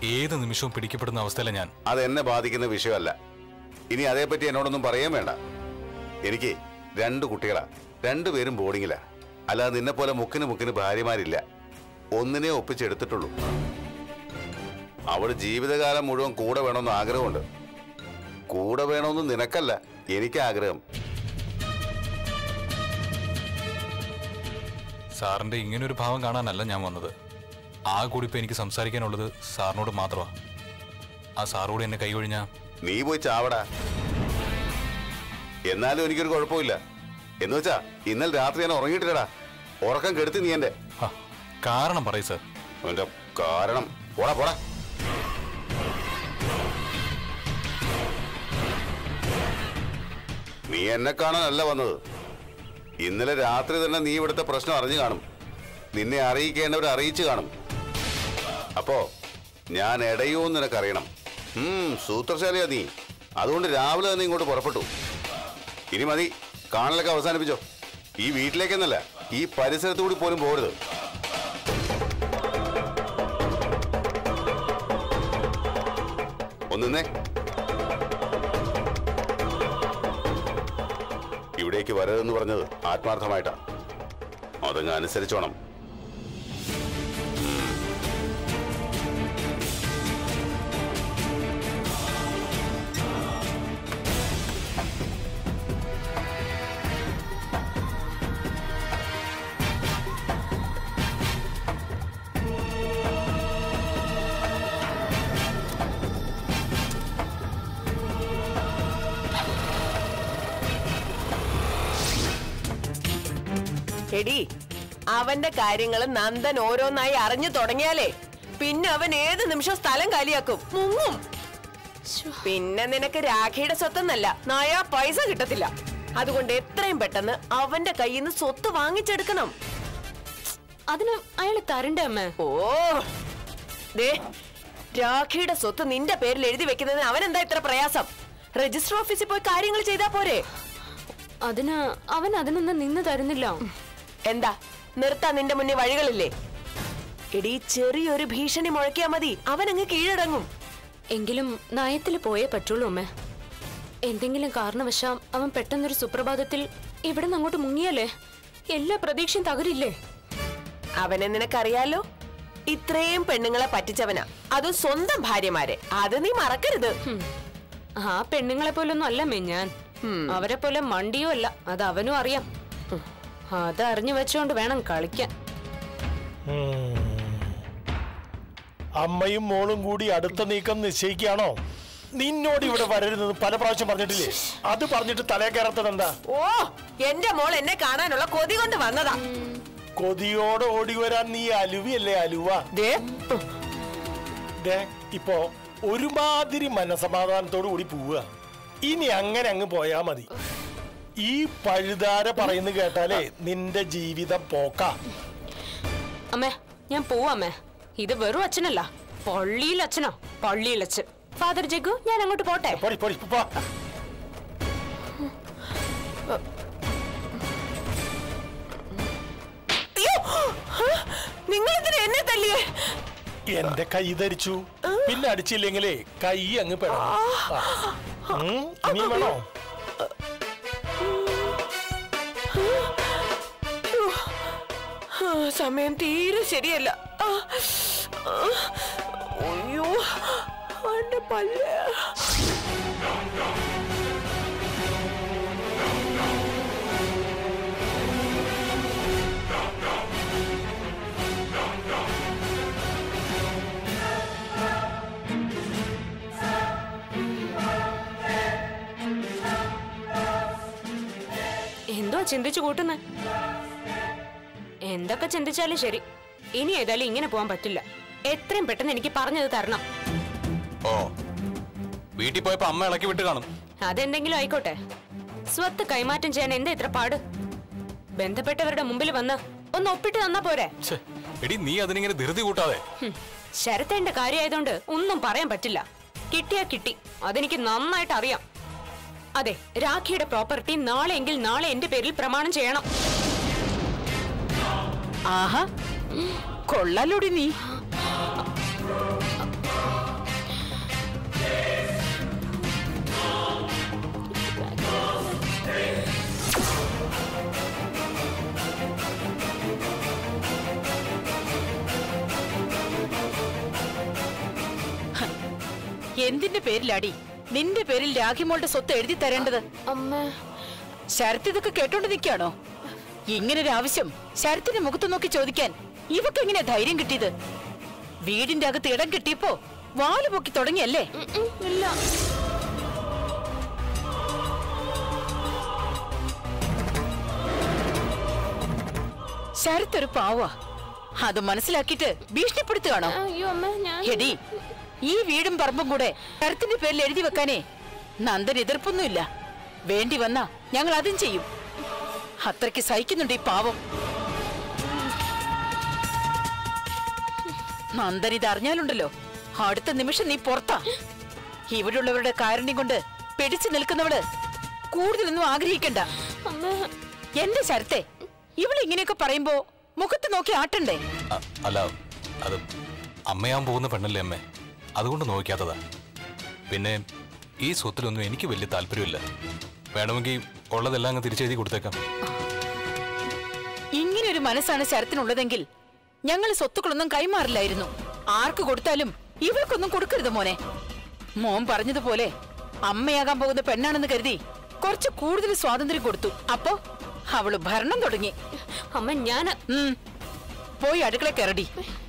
ഏത് നിമിഷവും പിടിക്കപ്പെടുന്ന അവസ്ഥയില ഞാൻ അത് എന്നെ ബാധിക്കുന്ന വിഷയമല്ല ഇനി അതേപ്പറ്റി എന്നോടൊന്നും പറയാൻ വേണ്ട എനിക്ക് രണ്ട് കുട്ടികളാ രണ്ടുപേരും ബോർഡിങ്ങിലാ അല്ലാതെ നിന്നെ പോലെ മുക്കിന് മുക്കിന് ഭാര്യമാരില്ല ഒന്നിനെ ഒപ്പിച്ചെടുത്തിട്ടുള്ളൂ അവൾ ജീവിതകാലം മുഴുവൻ കൂടെ വേണമെന്ന് ആഗ്രഹമുണ്ട് കൂടെ വേണമെന്ന് നിനക്കല്ല എനിക്ക് ആഗ്രഹം സാറിന്റെ ഇങ്ങനെ ഒരു ഭാവം കാണാനല്ല ഞാൻ വന്നത് ആ കൂടി ഇപ്പൊ എനിക്ക് സംസാരിക്കാനുള്ളത് സാറിനോട് മാത്രമാണ് ആ സാറോട് എന്നെ കൈയൊഴിഞ്ഞ നീ പോയി ചാവടാ എന്നാലും എനിക്കൊരു കുഴപ്പമില്ല എന്ന് വെച്ചാ ഇന്നലെ രാത്രി ഞാൻ ഉറങ്ങിയിട്ടില്ലടാ ഉറക്കം കെടുത്തി നീ എന്റെ കാരണം പറയൂ സാർ അവന്റെ കാരണം പോടാ പോടാ നീ എന്നെ കാണാനല്ല വന്നത് ഇന്നലെ രാത്രി തന്നെ നീ ഇവിടുത്തെ പ്രശ്നം അറിഞ്ഞു കാണും നിന്നെ അറിയിക്കേണ്ടവർ അറിയിച്ചു കാണും അപ്പോ ഞാൻ ഇടയോന്ന് നിനക്കറിയണം ഉം സൂത്രശാലിയാ നീ അതുകൊണ്ട് രാവിലെ തന്നെ ഇങ്ങോട്ട് പുറപ്പെട്ടു ഇനി മതി കാണലൊക്കെ അവസാനിപ്പിച്ചോ ഈ വീട്ടിലേക്കെന്നല്ല ഈ പരിസരത്തു കൂടി പോലും പോരുത് ഒന്നിന്നേ ഇവിടേക്ക് വരരുതെന്ന് പറഞ്ഞത് ആത്മാർത്ഥമായിട്ടാ അതങ്ങ് അനുസരിച്ചോണം എടി അവന്റെ കാര്യങ്ങൾ നന്ദൻ ഓരോന്നായി അറിഞ്ഞു തുടങ്ങിയാലേ പിന്നെ അവൻ ഏത് നിമിഷം സ്ഥലം കാലിയാക്കും മുങ്ങും പിന്നെ നിനക്ക് രാഖിയുടെ സ്വത്തെന്നല്ല നായാ പൈസ കിട്ടത്തില്ല അതുകൊണ്ട് എത്രയും പെട്ടെന്ന് അവന്റെ കയ്യിൽ നിന്ന് സ്വത്ത് വാങ്ങിച്ചെടുക്കണം അതിന് അയാള് തരണ്ടേ അമ്മ ഓ ദേ രാഖിയുടെ സ്വത്ത് നിന്റെ പേരിൽ എഴുതി വെക്കുന്നതിന് അവൻ എന്താ ഇത്ര പ്രയാസം രജിസ്റ്റർ ഓഫീസിൽ പോയി കാര്യങ്ങൾ ചെയ്താ പോരെ അതിന് അവൻ അതിനൊന്നും നിന്ന് തരുന്നില്ല എന്താ നിർത്താൻ നിന്റെ മുന്നിൽ വഴികളില്ലേ എടീ ചെറിയൊരു ഭീഷണി മുഴക്കിയാ മതി അവനങ്ങ് കീഴടങ്ങും എങ്കിലും നയത്തിൽ പോയേ പറ്റുള്ളൂ അമ്മ എന്തെങ്കിലും കാരണവശാം അവൻ പെട്ടെന്നൊരു സുപ്രഭാതത്തിൽ ഇവിടെ നിന്ന് അങ്ങോട്ട് മുങ്ങിയാലേ എല്ലാ പ്രതീക്ഷയും തകരില്ലേ അവനെ നിനക്കറിയാലോ ഇത്രയും പെണ്ണുങ്ങളെ പറ്റിച്ചവനാ അതും സ്വന്തം ഭാര്യമാരെ അത് നീ മറക്കരുത് ഹും. ആ പെണ്ണുങ്ങളെ പോലൊന്നും അല്ല മെഞ്ഞാൻ അവരെ പോലെ മണ്ടിയോ അല്ല അത് അവനും അറിയാം ഹും. അതറിഞ്ഞു വെച്ചോണ്ട് വേണം കളിക്കാൻ അമ്മയും മോളും കൂടി അടുത്ത നീക്കം നിശ്ചയിക്കുകയാണോ നിന്നോട് ഇവിടെ വരരുതെന്ന് പല പ്രാവശ്യം പറഞ്ഞിട്ടില്ലേ അത് പറഞ്ഞിട്ട് തലേ കയറാത്തത് എന്താ ഓ എന്റെ മോൾ എന്നെ കാണാനുള്ള കൊതി കൊണ്ട് വന്നതാ കൊതിയോടെ ഓടി വരാൻ നീ അലുവിയല്ലേ അലുവ ദേ ദേ ഇപ്പോ ഒരുമാതിരി മനസമാധാനത്തോടു കൂടി പോവുക ഇനി അങ്ങനെ അങ്ങ് പോയാ മതി ഈ പഴുതാര പറയുന്നത് കേട്ടാലേ നിന്റെ ജീവിതം പോക്കാ അമ്മേ ഞാൻ പോവാമ്മേ ഇത് വെറും അച്ഛനല്ല പള്ളിയിൽ അച്ഛനോ പള്ളിയിൽ അച്ഛൻ ഫാദർ ജഗു ഞാൻ അങ്ങോട്ട് പോട്ടെ പൊടി പൊടി പോ നിങ്ങൾ എന്തിനാ എന്നെ തല്ലിയേ എന്റെ കൈ ധരിച്ചു പിന്നെ അടിച്ചില്ലെങ്കിലേ കൈ അങ്ങ് പെടാം ഇനി വേണോ ആ, സമയം തീരെ ശരിയല്ല ആ, ആ, അയ്യോ എന്റെ പല്ല് എന്തോ ചിന്തിച്ചു കൂട്ടുന്നെ എന്തൊക്കെ ചിന്തിച്ചാലും ശരി ഇനി ഏതായാലും ഇങ്ങനെ പോകാൻ പറ്റില്ല എത്രയും പെട്ടെന്ന് എനിക്ക് പറഞ്ഞത് തരണം ഓ വീട്ടിൽ പോയപ്പോ അമ്മ ഇളക്കി വിട്ട് കാണും അതെന്തെങ്കിലും ആയിക്കോട്ടെ സ്വത്ത് കൈമാറ്റം ചെയ്യാൻ എന്താ ഇത്ര പാട് ബന്ധപ്പെട്ടവരുടെ മുമ്പിൽ വന്ന് ഒന്ന് ഒപ്പിട്ട് തന്നാ പോരെ ഛെ, എടി നീ അതിനിങ്ങനെ ധൃതി കൂട്ടാതെ ഹും, ശരത്തേന്റെ കാര്യമായതുകൊണ്ട് ഒന്നും പറയാൻ പറ്റില്ല കിട്ടിയാ കിട്ടി അതെനിക്ക് നന്നായിട്ട് അറിയാം അതെ രാഖിയുടെ പ്രോപ്പർട്ടി നാളെയെങ്കിൽ നാളെ എന്റെ പേരിൽ പ്രമാണം ചെയ്യണം ആഹാ കൊള്ളലോടി നീ എന്തിന്റെ പേരിലാടി നിന്റെ പേരിൽ രാഖിമോളുടെ സ്വത്ത് എഴുതി തരേണ്ടത് അമ്മ ശരത്ത് ഇതൊക്കെ കേട്ടോണ്ട് നിൽക്കാണോ ഇങ്ങനൊരു ആവശ്യം ശരത്തിന്റെ മുഖത്ത് നോക്കി ചോദിക്കാൻ ഇവക്ക് എങ്ങനെ ധൈര്യം കിട്ടിയത് വീടിന്റെ അകത്ത് ഇടം കിട്ടിയപ്പോ വാല് പൊക്കി തുടങ്ങിയല്ലേ ഇല്ല ശരത്ത് ഒരു പാവാ അത് മനസ്സിലാക്കിയിട്ട് ഭീഷണിപ്പെടുത്തുകയാണോ അയ്യോ അമ്മ ഞാൻ എടി ഈ വീടും പറമ്പും കൂടെ ശരത്തിന്റെ പേരിൽ എഴുതി വെക്കാനേ നന്ദൻ എതിർപ്പൊന്നുമില്ല വേണ്ടി വന്നാ ഞങ്ങൾ അതും ചെയ്യും അത്രയ്ക്ക് സഹിക്കുന്നുണ്ട് ഈ പാവം നന്ദൻ ഇത് അറിഞ്ഞാലുണ്ടല്ലോ അടുത്ത നിമിഷം നീ പുറത്താ ഇവിടെയുള്ളവരുടെ കാരുണ്യം കൊണ്ട് പിടിച്ചു നിൽക്കുന്നവള് കൂടുതലൊന്നും ആഗ്രഹിക്കണ്ട അമ്മ എന്റെ ശരത്തെ ഇവള് ഇങ്ങനെയൊക്കെ പറയുമ്പോ മുഖത്ത് നോക്കി ആട്ടണ്ടേ അ- അല്ല അത് അമ്മയാൻ പോകുന്ന പെണ്ണല്ലേ അമ്മേ അതുകൊണ്ട് നോക്കാത്തതാ പിന്നെ ഈ സ്വത്തിലൊന്നും എനിക്ക് വലിയ താല്പര്യമില്ല വേണമെങ്കിൽ ഉള്ളതെല്ലാം അങ്ങ് തിരിച്ചെഴുതി കൊടുത്തേക്കാം ഇങ്ങനെ ഒരു മനസ്സാണ് ശരത്തിനുള്ളതെങ്കിൽ ഞങ്ങൾ സ്വത്തുക്കളൊന്നും കൈമാറില്ലായിരുന്നു ആർക്ക് കൊടുത്താലും ഇവൾക്കൊന്നും കൊടുക്കരുത് മോനെ മോൻ പറഞ്ഞതുപോലെ അമ്മയാകാൻ പോകുന്ന പെണ്ണാണെന്ന് കരുതി കുറച്ച് കൂടുതൽ സ്വാതന്ത്ര്യം കൊടുത്തു അപ്പോ അവള് ഭരണം തുടങ്ങി അമ്മ ഞാൻ ഉം. പോയി അടുക്കള കയറടി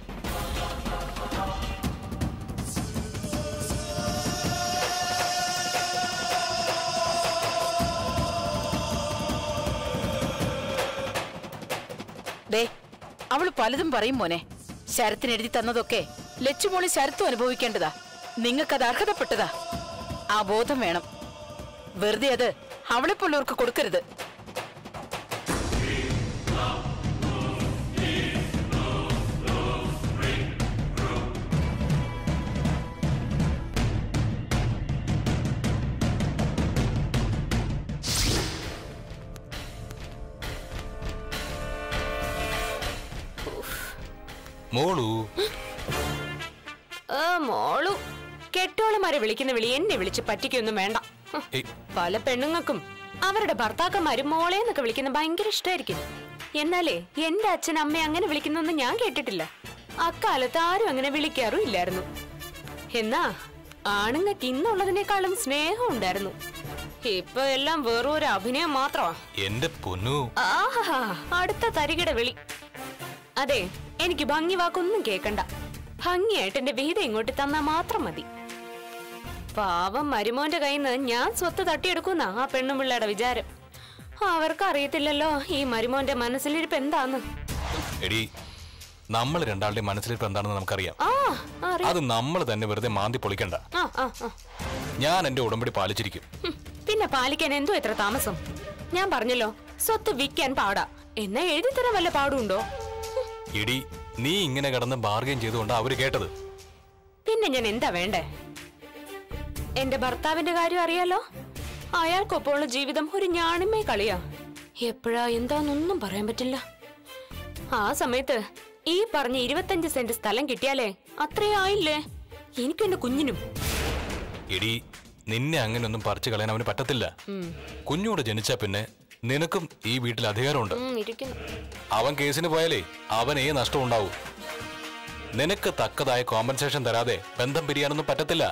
ദേ അവള് പലതും പറയും മോനെ ശരത്തിന് എഴുതി തന്നതൊക്കെ ലച്ചുമോളി ശരത്തും അനുഭവിക്കേണ്ടതാ നിങ്ങൾക്കത് അർഹതപ്പെട്ടതാ ആ ബോധം വേണം വെറുതെ അത് അവളെപ്പോലുള്ളവർക്ക് കൊടുക്കരുത് മോളു ആ മോളു കെട്ടോളമാരെ വിളിക്കുന്ന വിളി എന്നെ വിളിച്ച് പറ്റിക്കൊന്നും വേണ്ട ഹ്. ഏയ് പല പെണ്ണുങ്ങൾക്കും അവരുടെ ഭർത്താക്കന്മാരും മോളെ എന്നൊക്കെ വിളിക്കുന്ന ഭയങ്കര ഇഷ്ടമായിരിക്കും എന്നാലേ എന്റെ അച്ഛൻ അമ്മ അങ്ങനെ വിളിക്കുന്നൊന്നും ഞാൻ കേട്ടിട്ടില്ല അക്കാലത്ത് ആരും അങ്ങനെ വിളിക്കാറും ഇല്ലായിരുന്നു എന്നാ ആണുങ്ങൾക്ക് ഇന്നുള്ളതിനേക്കാളും സ്നേഹം ഉണ്ടായിരുന്നു ഇപ്പൊ എല്ലാം വെറും ഒരു അഭിനയം മാത്രമാ എന്റെ പൊന്നു ആഹാ അടുത്ത തരികിട വിളി അതെ എനിക്ക് ഭംഗി വാക്കൊന്നും കേക്കണ്ട ഭംഗിയായിട്ട് എന്റെ വിഹിതം ഇങ്ങോട്ട് തന്നാ മാത്രം മതി പാവം മരുമോന്റെ കയ്യിൽ നിന്ന് ഞാൻ സ്വത്ത് തട്ടിയെടുക്കുന്ന ആ പെണ്ണുപിള്ളയുടെ വിചാരം അവർക്ക് അറിയത്തില്ലല്ലോ ഈ മരുമോന്റെ മനസ്സിലിരിപ്പ് എന്താന്ന് എടി നമ്മൾ രണ്ടാളുടെ മനസ്സിലിപ്പോ എന്താണെന്ന് നമുക്കറിയാം ആ അറിയാം അത് നമ്മൾ തന്നെ വെറുതെ മാന്തി പൊളിക്കണ്ട ആ ആ ആ ഞാൻ എന്റെ ഉടമ്പടി പാലിച്ചിരിക്കും ഹും, പിന്നെ പാലിക്കാൻ എന്തോ എത്ര താമസം ഞാൻ പറഞ്ഞല്ലോ സ്വത്ത് വിൽക്കാൻ പാടാ എന്നാ എഴുതി തരാൻ വല്ല പാടുണ്ടോ എടി നീ ഇങ്ങനെ കിടന്ന് ബാർഗൈൻ ചെയ്തുകൊണ്ട് അവര് കേട്ടത് പിന്നെ ഞാൻ എന്താ വേണ്ടേ എന്റെ ഭർത്താവിന്റെ കാര്യം അറിയാലോ അയാൾക്കൊപ്പമുള്ള ജീവിതം ഒരു ഞാണിമേ കളിയാ എപ്പോഴാ എന്താന്നൊന്നും പറയാൻ പറ്റില്ല ആ സമയത്ത് ഈ പറഞ്ഞ ഇരുപത്തഞ്ച് സെന്റ് സ്ഥലം കിട്ടിയാലേ അത്രേ ആയില്ലേ എനിക്കും എന്റെ കുഞ്ഞിനും എടി നിന്നെ അങ്ങനെയൊന്നും പറിച്ചു കളയാൻ അവന് പറ്റത്തില്ല കുഞ്ഞൂടെ ജനിച്ചാ പിന്നെ നിനക്കും ഈ വീട്ടിൽ അധികാരമുണ്ട് ഉം, ഇരിക്കുന്നു അവൻ കേസിന് പോയാലേ അവനേ നഷ്ടം ഉണ്ടാവും നിനക്ക് തക്കതായ കോമ്പൻസേഷൻ തരാതെ ബന്ധം പിരിയാനൊന്നും പറ്റത്തില്ല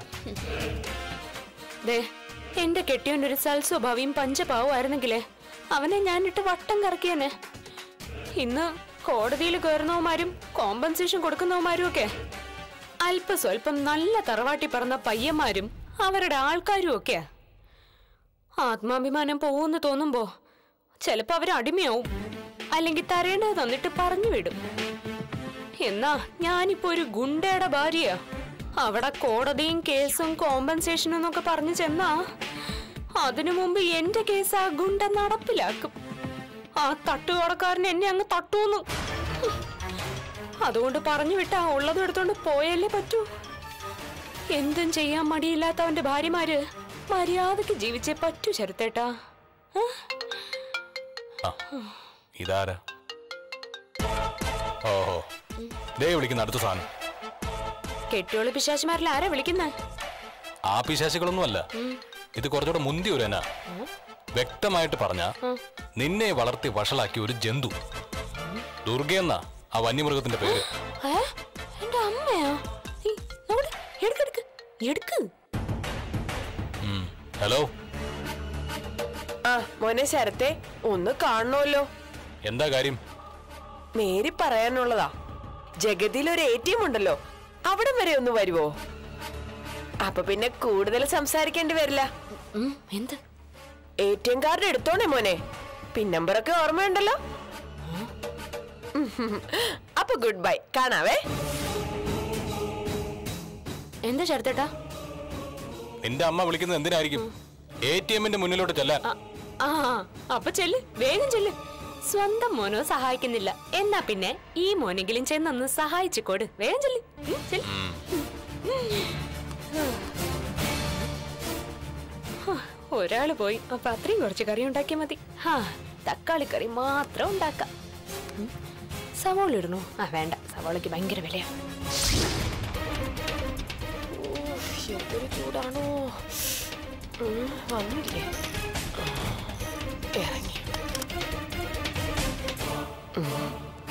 ദേ എന്റെ കെട്ടിയോന്റെ ഒരു സൽസ്വഭാവിയും പഞ്ചപാവും ആയിരുന്നെങ്കിലേ അവനെ ഞാനിട്ട് വട്ടം കറക്കിയനെ ഇന്ന് കോടതിയിൽ കയറുന്നവന്മാരും കോമ്പൻസേഷൻ കൊടുക്കുന്നവന്മാരും ഒക്കെ അല്പ സ്വല്പം നല്ല തറവാട്ടി പറന്ന പയ്യന്മാരും അവരുടെ ആൾക്കാരും ഒക്കെയാ ആത്മാഭിമാനം പോവെന്ന് തോന്നുമ്പോ ചിലപ്പോ അവർ അടിമയാവും അല്ലെങ്കിൽ തരേണ്ടത് തന്നിട്ട് പറഞ്ഞു വിടും എന്നാ ഞാനിപ്പോ ഒരു ഗുണ്ടയുടെ ഭാര്യയാ അവിടെ കോടതിയും കേസും കോമ്പൻസേഷനും എന്നൊക്കെ പറഞ്ഞു ചെന്നാ അതിനു മുമ്പ് എന്റെ കേസ് ആ ഗുണ്ട നടപ്പിലാക്കും ആ തട്ടുകടക്കാരൻ എന്നെ അങ്ങ് തട്ടൂന്നു അതുകൊണ്ട് പറഞ്ഞു വിട്ടാ ഉള്ളതും എടുത്തോണ്ട് പോയല്ലേ പറ്റൂ എന്തും ചെയ്യാൻ മടിയില്ലാത്തവന്റെ ഭാര്യമാര് മര്യാദക്ക് ജീവിച്ചേ പറ്റൂ ശരത്തേട്ടാ ആ? ആ ഇതാരാ ഓഹോ ദേ വിളിക്കുന്ന അടുത്ത സാധനം കെട്ടിയോളി പിശാശിമാരിൽ ആരാ വിളിക്കുന്നേ ആ പിശാശികളൊന്നുമല്ല ഇത് കുറച്ചുകൂടെ മുന്തി ഒരു എന്നാ വ്യക്തമായിട്ട് പറഞ്ഞ നിന്നെ വളർത്തി വഷളാക്കിയ ഒരു ജന്തു ദുർഗയെന്ന ആ വന്യമൃഗത്തിന്റെ പേര് ഏ? എന്റെ അമ്മയാ ഈ, നോട്, എടുക്ക് എടുക്ക് എടുക്ക് ഹലോ ആ മോനെ ശരത്തെ ഒന്ന് കാണണമല്ലോ എന്താ കാര്യം മേരി പറയാനുള്ളതാ ജഗതിയിൽ ഒരു എ ടി എം ഉണ്ടല്ലോ അവിടെ വരെ ഒന്ന് വരുവോ അപ്പൊ പിന്നെ കൂടുതൽ സംസാരിക്കേണ്ടി വരില്ല ഉം, എന്ത് എ ടി എം കാർഡ് എടുത്തോണേ മോനെ പിൻ നമ്പറൊക്കെ ഓർമ്മയുണ്ടല്ലോ അപ്പൊ ഗുഡ് ബൈ കാണാവേ എന്താ ചേർത്തേട്ടാ നിന്റെ അമ്മ വിളിക്കുന്നത് എന്തിനായിരിക്കും എ ടി എമ്മിന്റെ മുന്നിലോട്ട് ചെല്ലാൻ ആ, ആ അപ്പൊ ചെല്ല് വേഗം ചെല്ല് സ്വന്തം മോനോ സഹായിക്കുന്നില്ല എന്നാ പിന്നെ ഈ മോനെങ്കിലും ചെന്നൊന്ന് സഹായിച്ചു കൊടു വേഗം ചെല്ല് ഉം, ചെല്ല്. ഹാ, ഒരാള് പോയി അപ്പൊ അത്രയും കുറച്ച് കറി ഉണ്ടാക്കിയാ മതി ഹാ തക്കാളി കറി മാത്രം ഉണ്ടാക്കാം ഉം, സവോള ഇടണോ ആ വേണ്ട സവോളയ്ക്ക് ഭയങ്കര വിലയാ ഉഫ്, എന്തൊരു ചൂടാണോ ഉം, വന്നില്ലേ ആ, ഇറങ്ങി ഉം.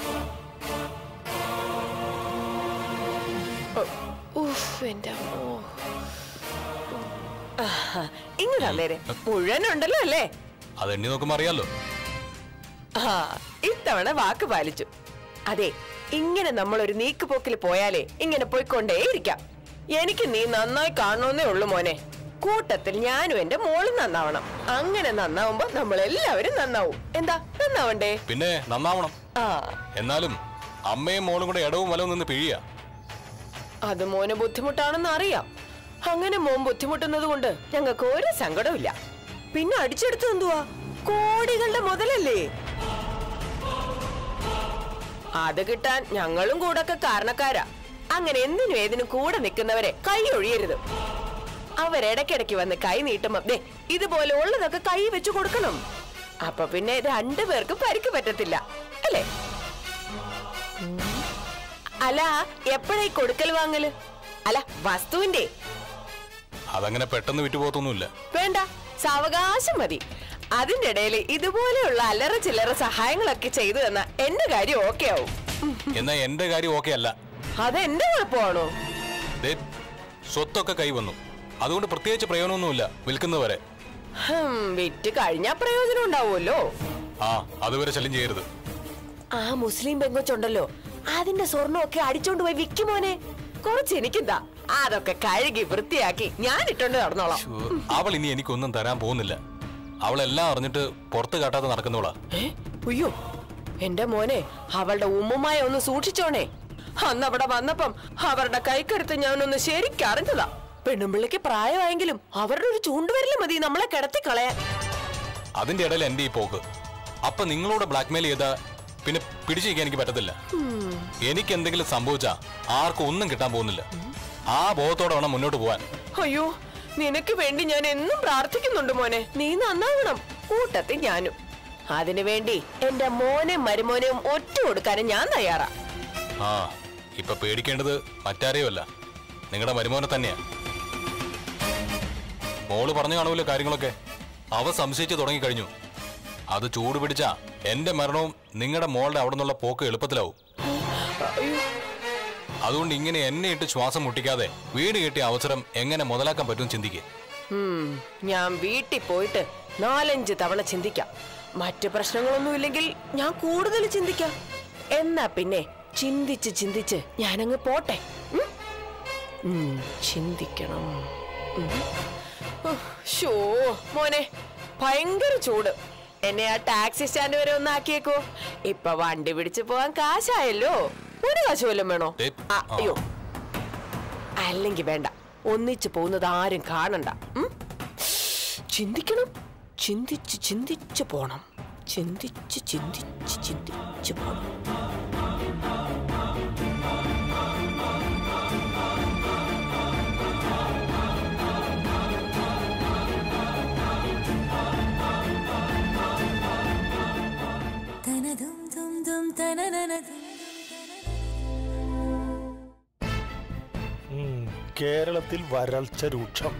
ഓ, ഉഫ്, എൻ്റെ അമ്മോ. ആഹാ, ഇങ്ങ് തന്നേരെ മുഴുവനുണ്ടല്ലോ അല്ലേ അത് എണ്ണി നോക്കുമ്പോ അറിയാലോ ആ ഇത്തവണ വാക്ക് പാലിച്ചു അതെ ഇങ്ങനെ നമ്മൾ ഒരു നീക്കുപോക്കിൽ പോയാലേ ഇങ്ങനെ പോയിക്കൊണ്ടേയിരിക്കാം എനിക്ക് നീ നന്നായി കാണണമെന്നേ ഉള്ളൂ മോനെ കൂട്ടത്തിൽ ഞാനും എന്റെ മോളും നന്നാവണം അങ്ങനെ നന്നാവുമ്പോ നമ്മൾ എല്ലാവരും നന്നാവും എന്താ നന്നാവണ്ടേ പിന്നെ നന്നാവണം ആ എന്നാലും അമ്മയും മോളും കൂടെ ഇടവും വലവും നിന്ന് പിഴിയ അത് മോന് ബുദ്ധിമുട്ടാണെന്ന് അറിയാം അങ്ങനെ മോൻ ബുദ്ധിമുട്ടുന്നത് കൊണ്ട് ഞങ്ങൾക്ക് ഒരു സങ്കടമില്ല പിന്നെ അടിച്ചെടുത്ത് എന്തുവാ കോടികളുടെ മുതലല്ലേ അത് കിട്ടാൻ ഞങ്ങളും കൂടൊക്കെ കാരണക്കാരാ അങ്ങനെ എന്തിനും ഏതിനും കൂടെ നിൽക്കുന്നവരെ കൈ ഒഴിയരുത് അവരിടയ്ക്കിടയ്ക്ക് വന്ന് കൈ നീട്ടുമ്പോ ദേ ഇതുപോലെ ഉള്ളതൊക്കെ കൈ വെച്ചു കൊടുക്കണം അപ്പൊ പിന്നെ രണ്ടു പേർക്കും പരിക്ക് പറ്റത്തില്ല അല്ലേ അല്ല എപ്പോഴായി കൊടുക്കൽ വാങ്ങല് അല്ല വസ്തുവിന്റെ അതങ്ങനെ പെട്ടെന്ന് വിറ്റുപോത്തൊന്നുമില്ല വേണ്ട സാവകാശം മതി അതിന്റെ ഇടയിൽ ഇതുപോലെയുള്ള അല്ലറ ചില്ലറ സഹായങ്ങളൊക്കെ ചെയ്തു തന്ന എന്റെ കാര്യം ഓക്കെ ആവും എന്നാ എന്റെ കാര്യം ഓക്കെ അല്ല അതെന്റെ കുഴപ്പമാണോ ദേ, സ്വത്തൊക്കെ കൈ വന്നു അതുകൊണ്ട് പ്രത്യേകിച്ച് പ്രയോജനമൊന്നുമില്ല വിൽക്കുന്നവരെ ഹും, വിറ്റ് കഴിഞ്ഞാ പ്രയോജനം ഉണ്ടാവുമല്ലോ ആ അതുവരെ ശല്യം ചെയ്യരുത് ആ മുസ്ലിം പെങ്കൊച്ചുണ്ടല്ലോ അതിന്റെ സ്വർണ്ണമൊക്കെ അടിച്ചോണ്ട് പോയി വിൽക്കുമോനെ കുറച്ച് എനിക്കെന്താ അതൊക്കെ കഴുകി വൃത്തിയാക്കി ഞാൻ ഇട്ടോണ്ട് നടന്നോളാം ഛോ, അവൾ ഇനി എനിക്കൊന്നും തരാൻ പോകുന്നില്ല അവളെല്ലാം അറിഞ്ഞിട്ട് പുറത്ത് കാട്ടാതെ നടക്കുന്നവളാ ഏ? ഉയ്യോ എന്റെ മോനെ അവളുടെ ഉമ്മുമായ ഒന്ന് സൂക്ഷിച്ചോണേ അന്ന് അവിടെ വന്നപ്പം അവരുടെ കൈക്കടുത്ത് ഞാനൊന്ന് ശരിക്കറിഞ്ഞതാ പെണ്ണുമ്പിള്ളിക്ക് പ്രായമായെങ്കിലും അവരുടെ ഒരു ചൂണ്ടുവരല് മതി നമ്മളെ കിടത്തി കളയാൻ അതിന്റെ ഇടയിൽ എന്റെ ഈ പോക്ക് അപ്പൊ നിങ്ങളോട് ബ്ലാക്ക്മെയിൽ ചെയ്താ പിന്നെ പിടിച്ചിരിക്കാൻ എനിക്ക് പറ്റത്തില്ല എനിക്ക് എന്തെങ്കിലും സംഭവിച്ചാ ആർക്കും ഒന്നും കിട്ടാൻ പോകുന്നില്ല ആ ബോധത്തോടെ വേണം മുന്നോട്ട് പോവാൻ അയ്യോ നിനക്ക് വേണ്ടി ഞാൻ എന്നും പ്രാർത്ഥിക്കുന്നുണ്ട് മോനെ നീ നന്നാവണം കൂട്ടത്തിൽ ഞാനും അതിനു വേണ്ടി എന്റെ മോനെ മരുമോനെയും ഒറ്റ കൊടുക്കാനും ഞാൻ തയ്യാറാ ആ ഇപ്പൊ പേടിക്കേണ്ടത് മറ്റാരെയുമല്ല നിങ്ങളുടെ മരുമോനെ തന്നെയാ മോള് പറഞ്ഞു കാണുമല്ലോ കാര്യങ്ങളൊക്കെ അവ സംശയിച്ചു തുടങ്ങിക്കഴിഞ്ഞു അത് ചൂട് പിടിച്ചാ എന്റെ മരണവും നിങ്ങളുടെ മോളുടെ അവിടെ നിന്നുള്ള പോക്ക് എളുപ്പത്തിലാവും അയ്യോ അതുകൊണ്ട് ഇങ്ങനെ എന്നെ ഇട്ട് ശ്വാസം മുട്ടിക്കാതെ വീട് കിട്ടിയ അവസരം എങ്ങനെ മുതലാക്കാൻ പറ്റും ചിന്തിക്കുക ഉം, ഞാൻ വീട്ടിൽ പോയിട്ട് നാലഞ്ച് തവണ ചിന്തിക്കാം മറ്റു പ്രശ്നങ്ങളൊന്നുമില്ലെങ്കിൽ ഞാൻ കൂടുതൽ ചിന്തിക്കാം എന്നാ പിന്നെ ചിന്തിച്ച് ചിന്തിച്ച് ഞാനങ്ങ് പോട്ടെ ഉം? ഉം, ചിന്തിക്കണം ഉം. ഉഹ്, ശോ മോനെ ഭയങ്കര ചൂട് എന്നെ ആ ടാക്സി സ്റ്റാൻഡ് വരെ ഒന്ന് ആക്കിയേക്കോ ഇപ്പൊ വണ്ടി പിടിച്ചു പോവാൻ കാശായല്ലോ ഒരു കാശ് വല്ലതും വേണോ ദേ, ആ, ആ. അയ്യോ അല്ലെങ്കിൽ വേണ്ട ഒന്നിച്ചു പോകുന്നത് ആരും കാണണ്ട ഉം? ചിന്തിക്കണം ചിന്തിച്ച് ചിന്തിച്ച് പോണം ചിന്തിച്ച് ചിന്തിച്ച് ചിന്തിച്ച് പോണം ഉം, കേരളത്തിൽ വരൾച്ച രൂക്ഷം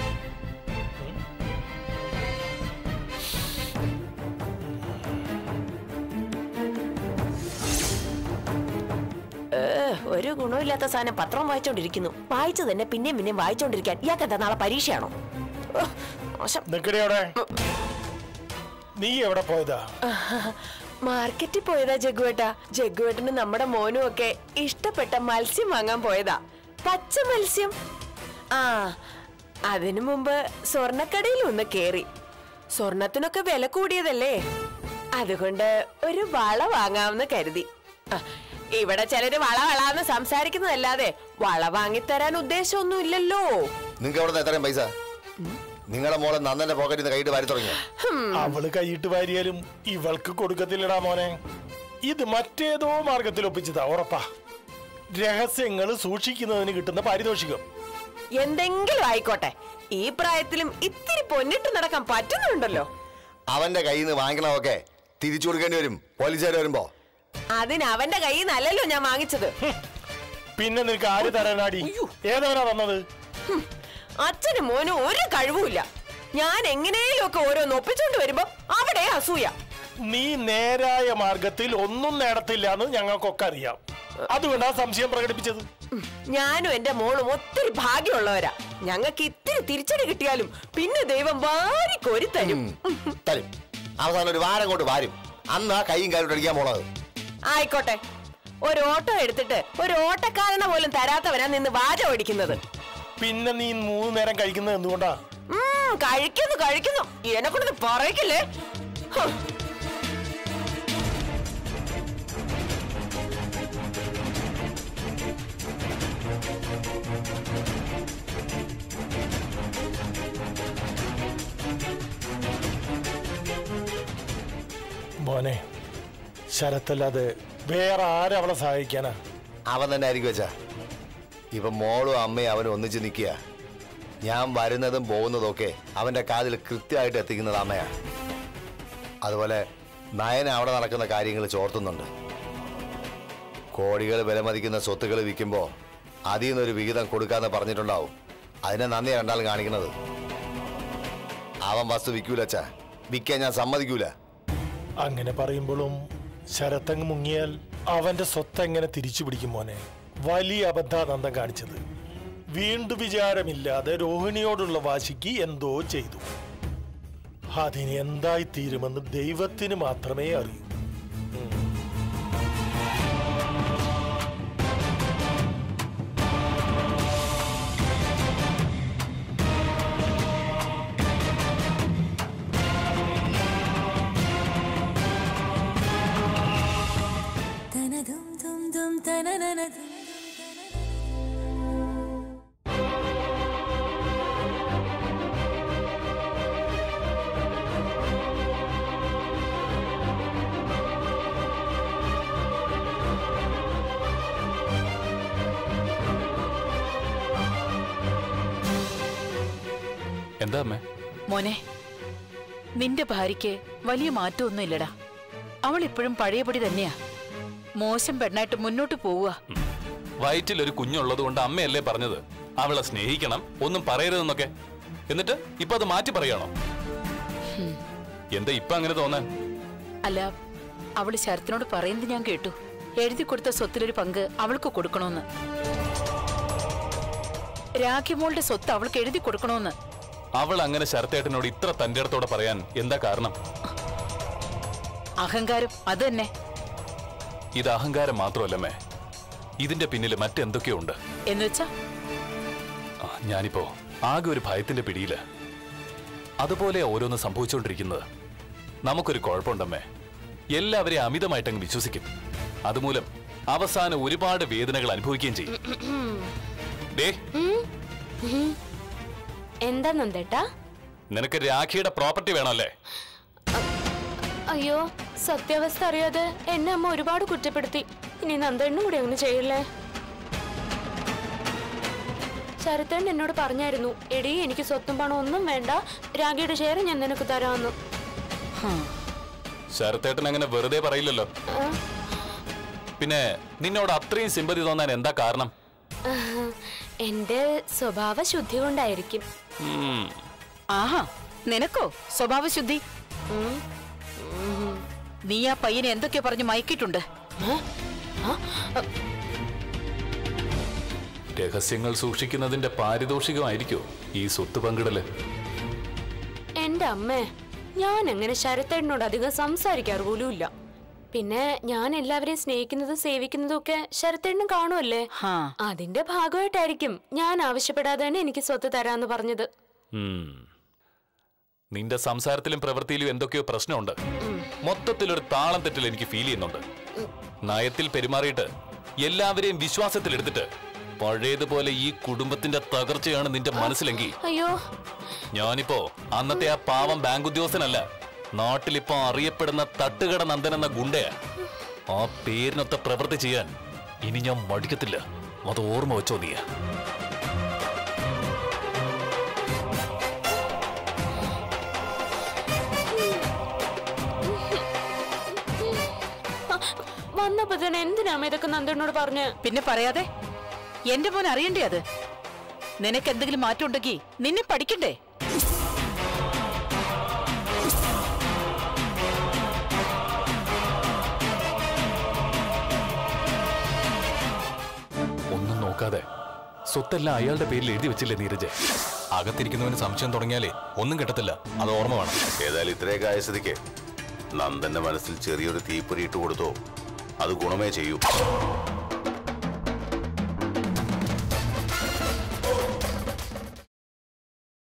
ഏ, ഒരു ഗുണമില്ലാത്ത സാധനം പത്രം വായിച്ചോണ്ടിരിക്കുന്നു വായിച്ചു തന്നെ പിന്നെയും പിന്നെയും വായിച്ചോണ്ടിരിക്കാൻ ഇയാൾക്ക് എന്താ നാളെ പരീക്ഷയാണോ ഉഹ്, മോശം നിക്കടി അവിടെ നീ എവിടെ പോയതാ മാർക്കറ്റിൽ പോയതാ ജഗ്ഗുവേട്ടാ ജഗ്ഗുവേട്ടന് നമ്മുടെ മോനും ഒക്കെ ഇഷ്ടപ്പെട്ട മത്സ്യം വാങ്ങാൻ പോയതാ പച്ച മത്സ്യം ആ അതിനു മുമ്പ് സ്വർണക്കടയിൽ ഒന്ന് കേറി സ്വർണത്തിനൊക്കെ വില കൂടിയതല്ലേ അതുകൊണ്ട് ഒരു വള വാങ്ങാമെന്ന് കരുതി ആ, ഇവിടെ ചിലര് വള വളാന്ന് സംസാരിക്കുന്നതല്ലാതെ വള വാങ്ങിത്തരാൻ ഉദ്ദേശമൊന്നും ഇല്ലല്ലോ നിങ്ങൾക്ക് എവിടെ നിന്ന് എത്രയും പൈസ നിങ്ങളെ മോളെ നന്ദന്റെ പോക്കറ്റിൽ നിന്ന് കൈയിട്ട് വാരി തുടങ്ങിയോ അവള് കൈയിട്ട് വാരിയാലും ഇവൾക്ക് കൊടുക്കത്തില്ലടാ മോനെ ഇത് മറ്റേതോ മാർഗത്തിൽ ഒപ്പിച്ചതാ ഉറപ്പാ രഹസ്യങ്ങൾ സൂക്ഷിക്കുന്നതിന് കിട്ടുന്ന പാരിതോഷികം എന്തെങ്കിലും ആയിക്കോട്ടെ ഈ പ്രായത്തിലും ഇത്തിരി പൊന്നിട്ട് നടക്കാൻ പറ്റുന്നുണ്ടല്ലോ അവന്റെ കയ്യിൽ നിന്ന് വാങ്ങിക്കണമൊക്കെ തിരിച്ചു കൊടുക്കേണ്ടി വരും പോലീസുകാർ വരുമ്പോ അതിന് അവന്റെ കയ്യിൽ നിന്നല്ലല്ലോ ഞാൻ വാങ്ങിച്ചത് പിന്നെ നിനക്ക് ആര് തരാനാടി ഏതാനാ തന്നത് ഹും, അച്ഛനും മോനും ഒരു കഴിവുമില്ല ഞാൻ എങ്ങനെയും ഒക്കെ ഓരോന്ന് ഒപ്പിച്ചോണ്ട് വരുമ്പോ അവിടെ അസൂയ നീ നേരായ മാർഗത്തിൽ ഒന്നും നേടത്തില്ല എന്ന് ഞങ്ങൾക്കൊക്കെ അറിയാം അതുകൊണ്ടാ സംശയം പ്രകടിപ്പിച്ചത് ഉം, ഞാനും എന്റെ മോളും ഒത്തിരി ഭാഗ്യമുള്ളവരാ ഞങ്ങൾക്ക് ഇത്തിരി തിരിച്ചടി കിട്ടിയാലും പിന്നെ ദൈവം വാരി കോരി തരും തരും അവസാനം ഒരു വാരം കൊണ്ട് വാരും അന്ന് ആ കൈയും കാലും അടിക്കാൻ പോണത് ആയിക്കോട്ടെ ഒരു ഓട്ടോ എടുത്തിട്ട് ഒരു ഓട്ടക്കാരനെ പോലും തരാത്തവനാ നിന്ന് വാച ഓടിക്കുന്നത് പിന്നെ നീ മൂന്ന് നേരം കഴിക്കുന്നത് എന്തുകൊണ്ടാ ഉം, കഴിക്കുന്നു കഴിക്കുന്നു എന്നെ കൊണ്ടത് പറയിക്കില്ലേ ഹും. മോനെ ശരത്തല്ലാതെ വേറെ ആരവളെ സഹായിക്കാനാ അവൻ തന്നെ ആയിരിക്കും വെച്ചാ ഇപ്പൊ മോളും അമ്മയും അവനും ഒന്നിച്ച് നിൽക്കുക ഞാൻ വരുന്നതും പോകുന്നതും ഒക്കെ അവന്റെ കാതിൽ കൃത്യമായിട്ട് എത്തിക്കുന്നത് അമ്മയാ അതുപോലെ നയന അവിടെ നടക്കുന്ന കാര്യങ്ങൾ ചോർത്തുന്നുണ്ട് കോടികൾ വിലമതിക്കുന്ന സ്വത്തുകൾ വിൽക്കുമ്പോൾ അതിൽ നിന്നൊരു വിഹിതം കൊടുക്കാന്ന് പറഞ്ഞിട്ടുണ്ടാവും അതിനെ നന്ദി രണ്ടാളും കാണിക്കുന്നത് അവൻ വസ്തു വിൽക്കൂല അച്ഛാ വിൽക്കാൻ ഞാൻ സമ്മതിക്കൂല അങ്ങനെ പറയുമ്പോഴും ശരത്തങ്ങ് മുങ്ങിയാൽ അവന്റെ സ്വത്ത് എങ്ങനെ തിരിച്ചു പിടിക്കും മോനെ വലിയ അബദ്ധാനന്ദം കാണിച്ചത് വീണ്ടും വിചാരമില്ലാതെ രോഹിണിയോടുള്ള വാശിക്ക് എന്തോ ചെയ്തു അതിന് എന്തായി തീരുമെന്ന് ദൈവത്തിന് മാത്രമേ അറിയൂ തനതും തും തും തനനനതും എന്താ അമ്മേ മോനെ നിന്റെ ഭാര്യയ്ക്ക് വലിയ മാറ്റമൊന്നും ഇല്ലടാ അവൾ ഇപ്പോഴും പഴയപടി തന്നെയാ മോശം പെണ്ണായിട്ട് മുന്നോട്ട് പോവുക വയറ്റിൽ ഒരു കുഞ്ഞുള്ളത് കൊണ്ട് അമ്മയല്ലേ പറഞ്ഞത് അവളെ സ്നേഹിക്കണം ഒന്നും പറയരുതെന്നൊക്കെ എന്നിട്ട് ഇപ്പൊ അത് മാറ്റി പറയണോ എന്താ ഇപ്പൊ അങ്ങനെ തോന്നാൻ അല്ല അവള് ശരത്തിനോട് പറയുന്നത് ഞാൻ കേട്ടു എഴുതി കൊടുത്ത സ്വത്തിലൊരു പങ്ക് അവൾക്ക് കൊടുക്കണമെന്ന് രാഖിമോളുടെ സ്വത്ത് അവൾക്ക് എഴുതി കൊടുക്കണമെന്ന് അവൾ അങ്ങനെ ശരത്തേട്ടനോട് ഇത്ര തന്റെ അടുത്തോടെ പറയാൻ എന്താ കാരണം അഹങ്കാരം അത് തന്നെ ഇത് അഹങ്കാരം മാത്രമല്ലമ്മേ ഇതിന്റെ പിന്നിൽ മറ്റെന്തൊക്കെയോ ഉണ്ട് എന്നുവെച്ചാ ആ, ഞാനിപ്പോ ആകെ ഒരു ഭയത്തിന്റെ പിടിയില് അതുപോലെ ഓരോന്ന് സംഭവിച്ചുകൊണ്ടിരിക്കുന്നത് നമുക്കൊരു കുഴപ്പമുണ്ടമ്മേ എല്ലാവരെയും അമിതമായിട്ടങ്ങ് വിശ്വസിക്കും അതുമൂലം അവസാനം ഒരുപാട് വേദനകൾ അനുഭവിക്കുകയും ചെയ്യും ഡേ എന്താ നന്ദേട്ടാ നിനക്ക് രാഖിയുടെ പ്രോപ്പർട്ടി വേണമല്ലേ അയ്യോ സത്യാവസ്ഥ അറിയാതെ എന്നെ അമ്മ ഒരുപാട് കുറ്റപ്പെടുത്തി ഇനി നന്ദേണ്ണും കൂടി അങ്ങനെ ചെയ്യില്ലേ ശരത്തേൺ എന്നോട് പറഞ്ഞായിരുന്നു എടി എനിക്ക് സ്വത്തും പണം ഒന്നും വേണ്ട രാഗിയുടെ ഷെയർ ഞാൻ നിനക്ക് തരാമെന്ന് ശരത്തേട്ടൻ അങ്ങനെ വെറുതെ പറയില്ലല്ലോ പിന്നെ നിന്നോട് അത്രയും സിമ്പതി തോന്നാൻ എന്താ കാരണം എന്റെ സ്വഭാവ ശുദ്ധി കൊണ്ടായിരിക്കും ഉം, ആഹാ നിനക്കോ സ്വഭാവശുദ്ധി നീ ആ പയ്യനെ എന്തൊക്കെയോ പറഞ്ഞു മയക്കിയിട്ടുണ്ട് രഹസ്യങ്ങൾ സൂക്ഷിക്കുന്നതിന്റെ പാരിതോഷികമായിരിക്കോ ഈ സ്വത്ത് പങ്കിടല് എന്റെ അമ്മേ ഞാൻ അങ്ങനെ ശരത്തേട്ടനോട് അധികം സംസാരിക്കാറ് പോലുമില്ല പിന്നെ ഞാൻ എല്ലാവരെയും സ്നേഹിക്കുന്നതും സേവിക്കുന്നതും ഒക്കെ ശരത്തേട്ടനും കാണുമല്ലേ ഹാ അതിന്റെ ഭാഗമായിട്ടായിരിക്കും ഞാൻ ആവശ്യപ്പെടാതെ തന്നെ എനിക്ക് സ്വത്ത് തരാന്ന് പറഞ്ഞത് ഉം. നിന്റെ സംസാരത്തിലും പ്രവൃത്തിയിലും എന്തൊക്കെയോ പ്രശ്നമുണ്ട് മൊത്തത്തിലൊരു താളം തെറ്റൽ എനിക്ക് ഫീൽ ചെയ്യുന്നുണ്ട് നയത്തിൽ പെരുമാറിയിട്ട് എല്ലാവരെയും വിശ്വാസത്തിലെടുത്തിട്ട് പഴയതുപോലെ ഈ കുടുംബത്തിന്റെ തകർച്ചയാണ് നിന്റെ മനസ്സിലെങ്കിൽ അയ്യോ ഞാനിപ്പോ അന്നത്തെ ആ പാവം ബാങ്ക് ഉദ്യോഗസ്ഥനല്ല നാട്ടിലിപ്പോ അറിയപ്പെടുന്ന തട്ടുകട നന്ദൻ എന്ന ഗുണ്ടയാ ആ പേരിനൊത്ത പ്രവൃത്തി ചെയ്യാൻ ഇനി ഞാൻ മടിക്കത്തില്ല അത് ഓർമ്മ വെച്ചോ നീ ആ, വന്നപ്പോ തന്നെ എന്തിനാ ഇതൊക്കെ നന്ദനോട് പറഞ്ഞ് പിന്നെ പറയാതെ എന്റെ മോൻ അറിയണ്ടേ അത് നിനക്ക് എന്തെങ്കിലും മാറ്റം ഉണ്ടെങ്കിൽ നിന്നെ പഠിക്കണ്ടേ ഒന്നും നോക്കാതെ സ്വത്തെല്ലാം അയാളുടെ പേരിൽ എഴുതി വെച്ചില്ലേ നീരജ് അകത്തിരിക്കുന്നവന് സംശയം തുടങ്ങിയാലേ ഒന്നും കിട്ടത്തില്ല അത് ഓർമ്മ വേണം ഏതായാലും ഇത്രയൊക്കെ ആയ സ്ഥിതിക്ക് നന്ദന്റെ മനസ്സിൽ ചെറിയൊരു തീപ്പൊരി ഇട്ട് കൊടുത്തോ അത് ഗുണമേ ചെയ്യൂ